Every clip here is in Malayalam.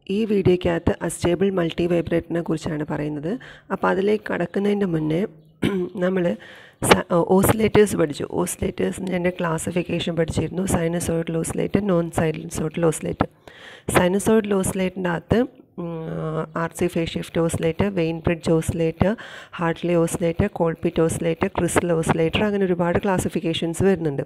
ഈ വീഡിയോയ്ക്കകത്ത് അസ്റ്റേബിൾ മൾട്ടി വൈബ്രേറ്ററിനെ കുറിച്ചാണ് പറയുന്നത് അപ്പോൾ അതിലേക്ക് കടക്കുന്നതിൻ്റെ മുന്നേ നമ്മൾ ഓസിലേറ്റേഴ്സ് പഠിച്ചു ഓസിലേറ്റേഴ്സിൻ്റെ ക്ലാസിഫിക്കേഷൻ പഠിച്ചിരുന്നു sinusoidal oscillator non sinusoidal oscillator sinusoidal ഓസിലേറ്ററിൻ്റെ അകത്ത് R C phase shift oscillator Wien bridge oscillator Hartley oscillator Colpitts oscillator crystal oscillator അങ്ങനെ ഒരുപാട് ക്ലാസിഫിക്കേഷൻസ് വരുന്നുണ്ട്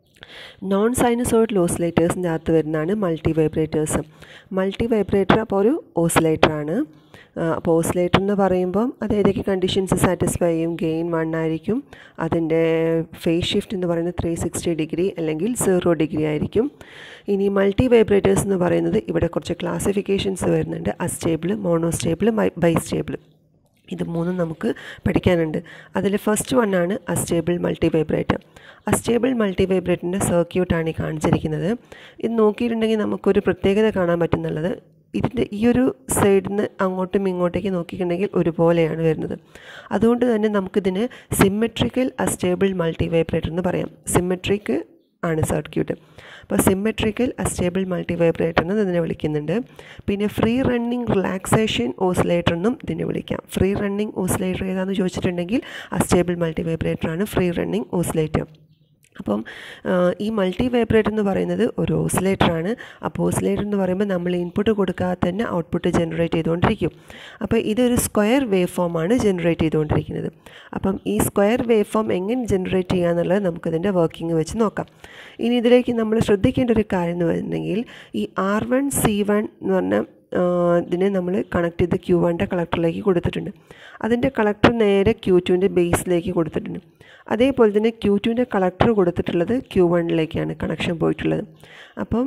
നോൺ സൈനസോയിഡൽ ഓസിലേറ്റേഴ്സിൻ്റെ അകത്ത് വരുന്നതാണ് മൾട്ടി വൈബ്രേറ്റേഴ്സ് മൾട്ടി വൈബ്രേറ്റർ അപ്പോൾ ഒരു ഓസിലേറ്ററാണ് അപ്പോൾ ഓസിലേറ്റർ എന്ന് പറയുമ്പം അത് ഏതൊക്കെ കണ്ടീഷൻസ് സാറ്റിസ്ഫൈ ചെയ്യും ഗെയിൻ വൺ ആയിരിക്കും അതിൻ്റെ ഫേസ് ഷിഫ്റ്റ് എന്ന് പറയുന്നത് ത്രീ സിക്സ്റ്റി ഡിഗ്രി അല്ലെങ്കിൽ സീറോ ഡിഗ്രി ആയിരിക്കും ഇനി മൾട്ടി വൈബ്രേറ്റേഴ്സ് എന്ന് പറയുന്നത് ഇവിടെ കുറച്ച് ക്ലാസിഫിക്കേഷൻസ് വരുന്നുണ്ട് അസ്റ്റേബിൾ മോണോസ്റ്റേബിൾ ബൈസ്റ്റേബിൾ ഇത് മൂന്നും നമുക്ക് പഠിക്കാനുണ്ട് അതിൽ ഫസ്റ്റ് വണ്ണാണ് astable multi vibrator astable multi വൈബ്രേറ്ററിൻ്റെ സർക്യൂട്ടാണ് ഈ കാണിച്ചിരിക്കുന്നത് ഇത് നോക്കിയിട്ടുണ്ടെങ്കിൽ നമുക്കൊരു പ്രത്യേകത കാണാൻ പറ്റുന്നുള്ളത് ഇതിൻ്റെ ഈ ഒരു സൈഡിൽ നിന്ന് അങ്ങോട്ടും ഇങ്ങോട്ടേക്ക് നോക്കിയിട്ടുണ്ടെങ്കിൽ ഒരുപോലെയാണ് വരുന്നത് അതുകൊണ്ട് തന്നെ നമുക്കിതിന് സിമെട്രിക്കൽ അസ്റ്റേബിൾ മൾട്ടി വൈബ്രേറ്റർ എന്ന് പറയാം സിമെട്രിക് ആണ് സർക്യൂട്ട് അപ്പോൾ സിമെട്രിക്കൽ അസ്റ്റേബിൾ മൾട്ടി വൈബ്രേറ്റർ എന്ന് ഇതിനെ വിളിക്കുന്നുണ്ട് പിന്നെ ഫ്രീ റണ്ണിങ് റിലാക്സേഷൻ ഓസിലേറ്റർ എന്നും ഇതിനെ വിളിക്കാം ഫ്രീ റണ്ണിങ് ഓസിലേറ്റർ ഏതാണെന്ന് ചോദിച്ചിട്ടുണ്ടെങ്കിൽ അസ്റ്റേബിൾ മൾട്ടി വൈബ്രേറ്റർ ആണ് ഫ്രീ റണ്ണിങ് ഓസിലേറ്റർ അപ്പം ഈ മൾട്ടി വൈബ്രേറ്റർ എന്ന് പറയുന്നത് ഒരു ഓസിലേറ്ററാണ് അപ്പോൾ ഓസിലേറ്റർ എന്ന് പറയുമ്പോൾ നമ്മൾ ഇൻപുട്ട് കൊടുക്കാതെ തന്നെ ഔട്ട്പുട്ട് ജനറേറ്റ് ചെയ്തുകൊണ്ടിരിക്കും അപ്പോൾ ഇതൊരു സ്ക്വയർ വേവ് ഫോമാണ് ജനറേറ്റ് ചെയ്തുകൊണ്ടിരിക്കുന്നത് അപ്പം ഈ സ്ക്വയർ വേവ് ഫോം എങ്ങനെ ജനറേറ്റ് ചെയ്യുക എന്നുള്ളത് നമുക്കതിൻ്റെ വർക്കിംഗ് വെച്ച് നോക്കാം ഇനി ഇതിലേക്ക് നമ്മൾ ശ്രദ്ധിക്കേണ്ട ഒരു കാര്യം എന്ന് പറഞ്ഞിട്ടുണ്ടെങ്കിൽ ഈ ആർ വൺ സി വൺ എന്ന് പറഞ്ഞാൽ ഇതിനെ നമ്മൾ കണക്ട് ചെയ്ത് ക്യൂ വണ്ണിൻ്റെ കളക്ടറിലേക്ക് കൊടുത്തിട്ടുണ്ട് അതിൻ്റെ കളക്ടർ നേരെ ക്യൂ ടുവിൻ്റെ ബേസിലേക്ക് കൊടുത്തിട്ടുണ്ട് അതേപോലെ തന്നെ ക്യൂ ടുവിൻ്റെ കളക്ടർ കൊടുത്തിട്ടുള്ളത് ക്യൂ വണ്ണിലേക്കാണ് കണക്ഷൻ പോയിട്ടുള്ളത് അപ്പം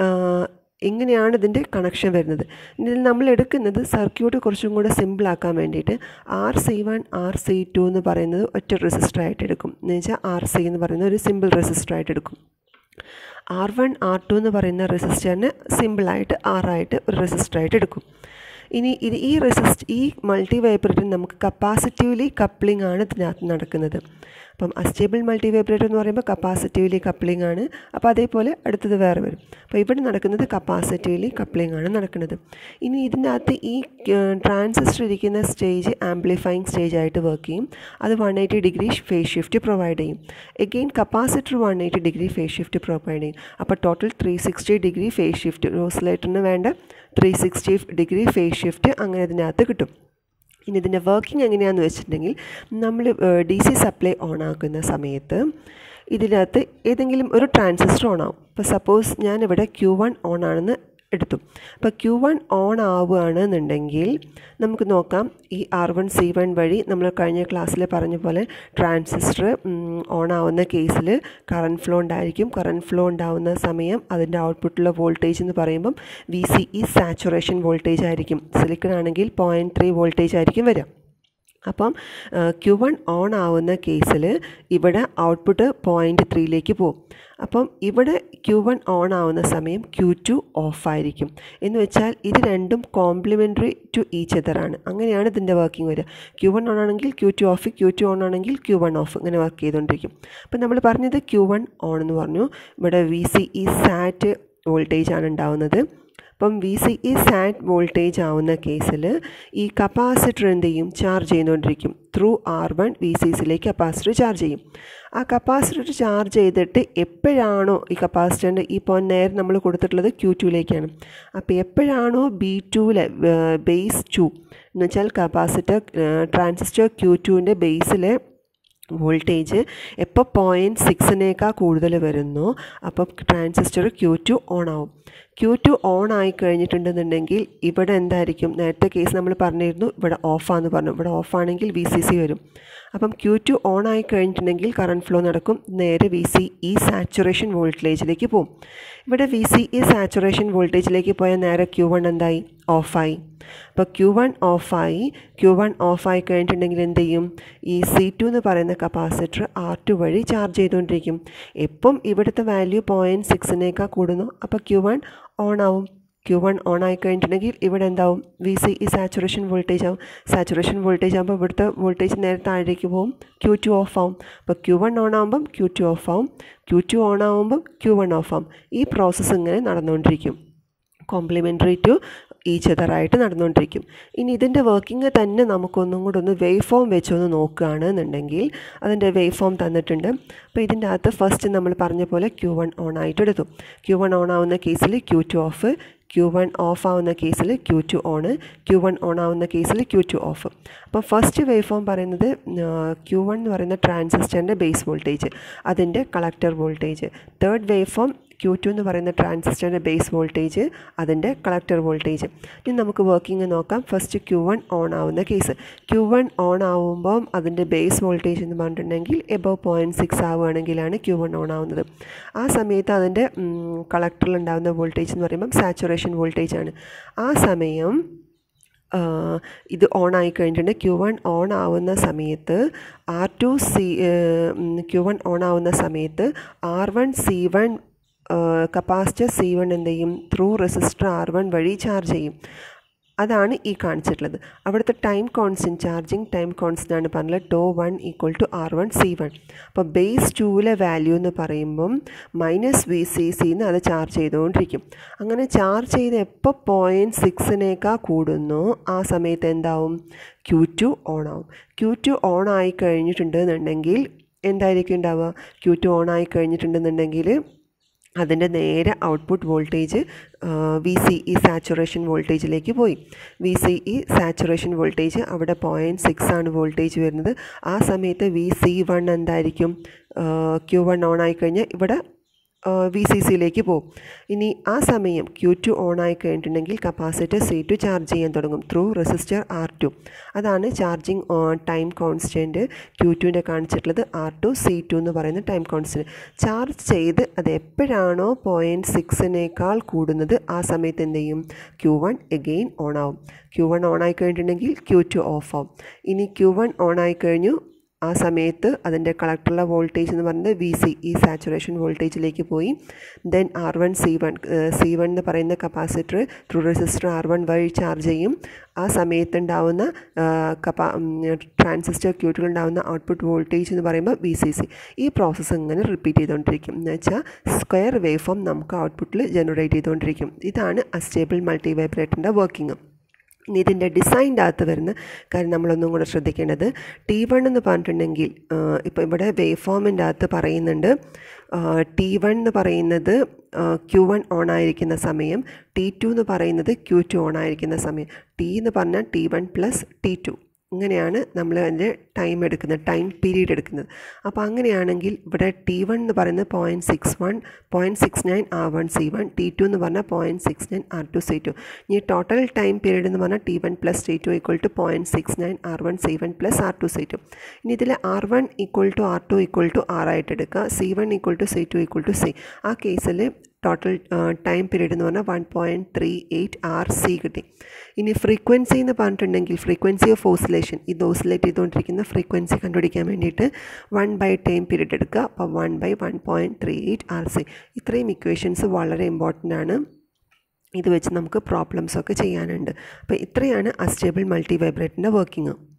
ഇങ്ങനെയാണ് ഇതിൻ്റെ കണക്ഷൻ വരുന്നത് ഇതിൽ നമ്മൾ എടുക്കുന്നത് സർക്യൂട്ട് കുറച്ചും കൂടെ സിമ്പിളാക്കാൻ വേണ്ടിയിട്ട് R C one R C two എന്ന് പറയുന്നത് ഒറ്റ റെസിസ്റ്ററായിട്ട് എടുക്കും എന്ന് വെച്ചാൽ ആർ സി എന്ന് പറയുന്ന ഒരു സിമ്പിൾ റെസിസ്റ്ററായിട്ട് എടുക്കും ആർ വൺ ആർ ടു എന്ന് പറയുന്ന റെസിസ്റ്ററിന് സിമ്പിളായിട്ട് ആറായിട്ട് ഒരു റെസിസ്റ്ററായിട്ട് എടുക്കും ഇനി ഇത് ഈ റെസിസ്റ്റ് ഈ മൾട്ടി വൈബ്രേറ്ററിന് നമുക്ക് കപ്പാസിറ്റീവ്ലി കപ്ലിംഗ് ആണ് ഇതിനകത്ത് നടക്കുന്നത് അപ്പം അസ്റ്റേബിൾ മൾട്ടി വൈബ്രേറ്റർ എന്ന് പറയുമ്പോൾ കപ്പാസിറ്റീവ്ലി കപ്ലിംഗ് ആണ് അപ്പോൾ അതേപോലെ അടുത്തത് വേറെ വരും അപ്പോൾ ഇവിടെ നടക്കുന്നത് കപ്പാസിറ്റീവ്ലി കപ്ലിംഗ് ആണ് നടക്കുന്നത് ഇനി ഇതിനകത്ത് ഈ ട്രാൻസിസ്റ്റർ ഇരിക്കുന്ന സ്റ്റേജ് ആംപ്ലിഫൈങ് സ്റ്റേജ് ആയിട്ട് വർക്ക് ചെയ്യും അത് one eighty degree phase shift provide ചെയ്യും again capacitor one eighty degree phase shift provide ചെയ്യും അപ്പോൾ total three sixty degree phase shift റോസിലേറ്ററിന് വേണ്ട three sixty degree phase shift അങ്ങനെ ഇതിനകത്ത് കിട്ടും ഇനി ഇതിൻ്റെ വർക്കിംഗ് എങ്ങനെയാണെന്ന് വെച്ചിട്ടുണ്ടെങ്കിൽ നമ്മൾ ഡി സി സപ്ലൈ ഓൺ ആക്കുന്ന സമയത്ത് ഇതിനകത്ത് ഏതെങ്കിലും ഒരു ട്രാൻസിസ്റ്റർ ഓൺ ആവും ഇപ്പോൾ സപ്പോസ് ഞാനിവിടെ ക്യൂ വൺ ഓൺ ആണെന്ന് എടുത്തു അപ്പോൾ ക്യൂ വൺ ഓൺ ആവുകയാണെന്നുണ്ടെങ്കിൽ നമുക്ക് നോക്കാം ഈ ആർ വൺ സി വൺ വഴി നമ്മൾ കഴിഞ്ഞ ക്ലാസ്സിൽ പറഞ്ഞ പോലെ ട്രാൻസിസ്റ്റർ ഓൺ ആവുന്ന കേസിൽ കറണ്ട് ഫ്ലോ ഉണ്ടായിരിക്കും കറണ്ട് ഫ്ലോ ഉണ്ടാവുന്ന സമയം അതിൻ്റെ ഔട്ട്പുട്ടിലെ വോൾട്ടേജ് എന്ന് പറയുമ്പം V C E saturation voltage ആയിരിക്കും സിലിക്കൺ ആണെങ്കിൽ പോയിൻറ്റ് ത്രീ വോൾട്ടേജ് ആയിരിക്കും വരിക അപ്പം ക്യു വൺ ഓൺ ആവുന്ന കേസിൽ ഇവിടെ ഔട്ട്പുട്ട് പോയിൻറ്റ് ത്രീയിലേക്ക് പോകും അപ്പം ഇവിടെ ക്യു വൺ ഓൺ ആവുന്ന സമയം ക്യു ടു ഓഫ് ആയിരിക്കും എന്ന് വെച്ചാൽ ഇത് രണ്ടും കോംപ്ലിമെൻ്ററി ടു ഈച്ച് അതറാണ് അങ്ങനെയാണ് ഇതിൻ്റെ വർക്കിംഗ് വരിക ക്യു വൺ ഓൺ ആണെങ്കിൽ Q two off Q two on ആണെങ്കിൽ ക്യു വൺ ഓഫ് ഇങ്ങനെ വർക്ക് ചെയ്തുകൊണ്ടിരിക്കും അപ്പം നമ്മൾ പറഞ്ഞത് ക്യു വൺ ഓൺ എന്ന് പറഞ്ഞു ഇവിടെ V C E sat voltage ആണ് ഉണ്ടാവുന്നത് അപ്പം V C E sat voltage ആവുന്ന കേസിൽ ഈ കപ്പാസിറ്റർ എന്ത് ചെയ്യും ചാർജ് ചെയ്തുകൊണ്ടിരിക്കും through R one V C സിയിലേക്ക് കപ്പാസിറ്റർ ചാർജ് ചെയ്യും ആ കപ്പാസിറ്റർ ചാർജ് ചെയ്തിട്ട് എപ്പോഴാണോ ഈ കപ്പാസിറ്ററിൻ്റെ ഈ പോയിന്റ് നേരെ നമ്മൾ കൊടുത്തിട്ടുള്ളത് ക്യൂ ടുവിലേക്കാണ് അപ്പോൾ എപ്പോഴാണോ ബി ടുവിലെ ബേസ് ടു എന്ന് വെച്ചാൽ കപ്പാസിറ്റർ ട്രാൻസിസ്റ്റർ ക്യൂ ടുവിൻ്റെ ബേസിലെ വോൾട്ടേജ് എപ്പോൾ പോയിൻറ്റ് സിക്സിനേക്കാൾ കൂടുതൽ വരുന്നു അപ്പോൾ ട്രാൻസിസ്റ്റർ ക്യൂ ടു ഓൺ ആവും ക്യൂ ടു ഓൺ ആയി കഴിഞ്ഞിട്ടുണ്ടെന്നുണ്ടെങ്കിൽ ഇവിടെ എന്തായിരിക്കും നേരത്തെ കേസ് നമ്മൾ പറഞ്ഞിരുന്നു ഇവിടെ ഓഫാന്ന് പറഞ്ഞു ഇവിടെ ഓഫാണെങ്കിൽ വി സി സി വരും അപ്പം ക്യൂ ടു ഓൺ ആയി കഴിഞ്ഞിട്ടുണ്ടെങ്കിൽ കറണ്ട് ഫ്ലോ നടക്കും നേരെ വി സി ഇ സാച്ചുറേഷൻ വോൾട്ടേജിലേക്ക് പോകും ഇവിടെ വി സി ഇ സാച്ചുറേഷൻ വോൾട്ടേജിലേക്ക് പോയാൽ നേരെ ക്യൂ വൺ എന്തായി ഓഫായി അപ്പോൾ ക്യൂ വൺ ഓഫായി ക്യൂ വൺ ഓഫായി കഴിഞ്ഞിട്ടുണ്ടെങ്കിൽ എന്ത് ചെയ്യും ഈ സി ടു എന്ന് പറയുന്ന കപ്പാസിറ്റർ ആർ ടു വഴി ചാർജ് ചെയ്തുകൊണ്ടിരിക്കും എപ്പം ഇവിടുത്തെ വാല്യൂ പോയിൻറ്റ് സിക്സിനേക്കാൾ കൂടുന്നു അപ്പോൾ ക്യൂ വൺ ഓൺ ആവും ക്യൂ വൺ ഓൺ ആയി കഴിഞ്ഞിട്ടുണ്ടെങ്കിൽ ഇവിടെ എന്താവും V C E saturation voltage ആവും സാച്ചുറേഷൻ വോൾട്ടേജ് ആകുമ്പോൾ ഇവിടുത്തെ വോൾട്ടേജ് നേരെ താഴേക്ക് പോകും ക്യൂ ടു ഓഫ് ആവും അപ്പോൾ ക്യൂ വൺ ഓൺ ആകുമ്പം ക്യൂ ടു ഓഫ് ആവും ക്യൂ ടു ഓൺ ആകുമ്പം ക്യൂ വൺ ഓഫ് ആവും ഈ പ്രോസസ്സ് ഇങ്ങനെ നടന്നുകൊണ്ടിരിക്കും കോംപ്ലിമെൻ്ററി ടു ഈച്ച് അതറായിട്ട് നടന്നുകൊണ്ടിരിക്കും ഇനി ഇതിൻ്റെ വർക്കിംഗ് തന്നെ നമുക്കൊന്നും കൂടെ ഒന്ന് വേവ് ഫോം വെച്ചൊന്ന് നോക്കുകയാണ് എന്നുണ്ടെങ്കിൽ അതിൻ്റെ വേവ് ഫോം തന്നിട്ടുണ്ട് അപ്പോൾ ഇതിൻ്റെ അകത്ത് ഫസ്റ്റ് നമ്മൾ പറഞ്ഞ പോലെ ക്യൂ വൺ ഓൺ ആയിട്ട് എടുത്തു ക്യൂ വൺ ഓൺ ആവുന്ന കേസിൽ Q two off Q one off ആവുന്ന കേസിൽ Q two on Q one on ആവുന്ന കേസിൽ ക്യൂ ടു ഓഫ് അപ്പോൾ ഫസ്റ്റ് വേവ് ഫോം പറയുന്നത് ക്യൂ വൺ എന്ന് പറയുന്ന ട്രാൻസിസ്റ്ററിൻ്റെ ബേസ് വോൾട്ടേജ് അതിൻ്റെ collector voltage third wave form Q two എന്ന് പറയുന്ന ട്രാൻസിസ്റ്ററിൻ്റെ ബേസ് വോൾട്ടേജ് അതിൻ്റെ കളക്ടർ വോൾട്ടേജ് ഇനി നമുക്ക് വർക്കിംഗ് നോക്കാം ഫസ്റ്റ് ക്യൂ വൺ ഓൺ ആവുന്ന കേസ് ക്യൂ വൺ ഓൺ ആവുമ്പം അതിൻ്റെ ബേസ് വോൾട്ടേജ് എന്ന് പറഞ്ഞിട്ടുണ്ടെങ്കിൽ എബവ് പോയിൻറ്റ് സിക്സ് ആവുകയാണെങ്കിലാണ് ക്യൂ വൺ ഓൺ ആവുന്നത് ആ സമയത്ത് അതിൻ്റെ കളക്ടറിൽ ഉണ്ടാകുന്ന വോൾട്ടേജ് എന്ന് പറയുമ്പം സാച്ചുറേഷൻ വോൾട്ടേജ് ആണ് ആ സമയം ഇത് ഓൺ ആയി കഴിഞ്ഞിട്ടുണ്ട് ക്യൂ വൺ ഓൺ ആവുന്ന സമയത്ത് R two C Q one on ആവുന്ന സമയത്ത് R one C one capacitor C one എന്ത് ചെയ്യും ത്രൂ റെസിസ്റ്റർ ആർ വൺ വഴി ചാർജ് ചെയ്യും അതാണ് ഈ കാണിച്ചിട്ടുള്ളത് അവിടുത്തെ time constant charging time constant ആണ് പറഞ്ഞത് tau one equal to R one C one അപ്പോൾ ബേസ് ടൂവിലെ വാല്യൂ എന്ന് പറയുമ്പം മൈനസ് വി സി സിന്ന് അത് ചാർജ് ചെയ്തുകൊണ്ടിരിക്കും അങ്ങനെ ചാർജ് ചെയ്ത് എപ്പോൾ പോയിൻറ്റ് സിക്സിനേക്കാൾ കൂടുന്നു ആ സമയത്ത് എന്താവും ക്യൂ ടു ഓൺ ആവും ക്യൂ ടു ഓൺ ആയി കഴിഞ്ഞിട്ടുണ്ടെന്നുണ്ടെങ്കിൽ എന്തായിരിക്കും ഉണ്ടാവുക ക്യൂ ടു ഓൺ ആയി കഴിഞ്ഞിട്ടുണ്ടെന്നുണ്ടെങ്കിൽ അതിൻ്റെ നേരെ output voltage V C E saturation വോൾട്ടേജിലേക്ക് പോയി V C E saturation voltage അവിടെ പോയിൻറ്റ് സിക്സ് ആണ് വോൾട്ടേജ് വരുന്നത് ആ സമയത്ത് വി സി വൺ എന്തായിരിക്കും ക്യൂ വൺ ഓൺ ആയിക്കഴിഞ്ഞാൽ ഇവിടെ വി സി സിയിലേക്ക് പോകും ഇനി ആ സമയം ക്യൂ ടു ഓൺ ആയി കഴിഞ്ഞിട്ടുണ്ടെങ്കിൽ കപ്പാസിറ്റർ സി ടു ചാർജ് ചെയ്യാൻ തുടങ്ങും ത്രൂ റെസിസ്റ്റർ ആർ ടു അതാണ് ചാർജിങ് ടൈം കോൺസ്റ്റൻറ്റ് ക്യൂ ടുവിൻ്റെ കാണിച്ചിട്ടുള്ളത് ആർ ടു സി ടു എന്ന് പറയുന്ന ടൈം കോൺസ്റ്റൻറ്റ് ചാർജ് ചെയ്ത് അത് എപ്പോഴാണോ പോയിൻറ്റ് സിക്സിനേക്കാൾ കൂടുന്നത് ആ സമയത്ത് എന്ത് ചെയ്യും ക്യൂ വൺ എഗെയിൻ ഓൺ ആവും ക്യൂ വൺ ഓൺ ആയി കഴിഞ്ഞിട്ടുണ്ടെങ്കിൽ ക്യൂ ടു ഓഫ് ആവും ഇനി ക്യൂ വൺ ഓൺ ആയി കഴിഞ്ഞു ആ സമയത്ത് അതിൻ്റെ കളക്ടറിലെ വോൾട്ടേജ് എന്ന് പറയുന്നത് വി സി ഈ സാച്ചുറേഷൻ വോൾട്ടേജിലേക്ക് പോയി then R one C one C one എന്ന് പറയുന്ന capacitor through resistor R one വഴി ചാർജ് ചെയ്യും ആ സമയത്തുണ്ടാവുന്ന കപ്പാ ട്രാൻസിസ്റ്റർ ക്യൂട്ടിലുണ്ടാവുന്ന ഔട്ട്പുട്ട് വോൾട്ടേജ് എന്ന് പറയുമ്പോൾ വി സി സി ഈ പ്രോസസ്സ് ഇങ്ങനെ റിപ്പീറ്റ് ചെയ്തുകൊണ്ടിരിക്കും എന്ന് വെച്ചാൽ സ്ക്വയർ വേവ് ഫോം നമുക്ക് ഔട്ട്പുട്ടിൽ ജനറേറ്റ് ചെയ്തുകൊണ്ടിരിക്കും ഇതാണ് അസ്റ്റേബിൾ മൾട്ടി വൈബ്രേറ്ററിൻ്റെ വർക്കിംഗ് ഇനി ഇതിൻ്റെ ഡിസൈൻ്റെ അകത്ത് വരുന്ന കാര്യം നമ്മളൊന്നും കൂടെ ശ്രദ്ധിക്കേണ്ടത് ടി വൺ എന്ന് പറഞ്ഞിട്ടുണ്ടെങ്കിൽ ഇപ്പോൾ ഇവിടെ വേവ് ഫോമിൻ്റെ അകത്ത് പറയുന്നുണ്ട് ടി വൺ എന്ന് പറയുന്നത് ക്യൂ വൺ ഓൺ ആയിരിക്കുന്ന സമയം ടി ടു എന്ന് പറയുന്നത് ക്യൂ ടു ഓൺ ആയിരിക്കുന്ന സമയം ടി എന്ന് പറഞ്ഞാൽ T one plus T two ഇങ്ങനെയാണ് നമ്മൾ അതിൻ്റെ ടൈം എടുക്കുന്നത് ടൈം പീരീഡ് എടുക്കുന്നത് അപ്പോൾ അങ്ങനെയാണെങ്കിൽ ഇവിടെ ടി വൺ എന്ന് പറയുന്നത് point six one point six nine R one C one T two എന്ന് പറഞ്ഞാൽ point six nine R two C two ഇനി ടോട്ടൽ ടൈം പീരീഡ് എന്ന് പറഞ്ഞാൽ T one plus T two equal to point six nine R one C one plus R two C two ഇനി ഇതിൽ R one equal to R two equal to R ആയിട്ട് എടുക്കുക C one equal to C two equal to C ആ കേസിൽ ടോട്ടൽ ടൈം പീരീഡ് എന്ന് പറഞ്ഞാൽ one point three eight R C കിട്ടി ഇനി ഫ്രീക്വൻസി എന്ന് പറഞ്ഞിട്ടുണ്ടെങ്കിൽ ഫ്രീക്വൻസി ഓഫ് ഓസിലേഷൻ ഇത് ഓസിലേറ്റ് ചെയ്തുകൊണ്ടിരിക്കുന്ന ഫ്രീക്വൻസി കണ്ടുപിടിക്കാൻ വേണ്ടിയിട്ട് വൺ ബൈ ടൈം പീരീഡ് എടുക്കുക അപ്പോൾ one by one point three eight R C ഇത്രയും ഇക്വേഷൻസ് വളരെ ഇമ്പോർട്ടൻ്റ് ആണ് ഇത് വെച്ച് നമുക്ക് പ്രോബ്ലംസ് ഒക്കെ ചെയ്യാനുണ്ട് അപ്പോൾ ഇത്രയാണ് അസ്റ്റേബിൾ മൾട്ടി വൈബ്രേറ്റിൻ്റെ വർക്കിംഗ്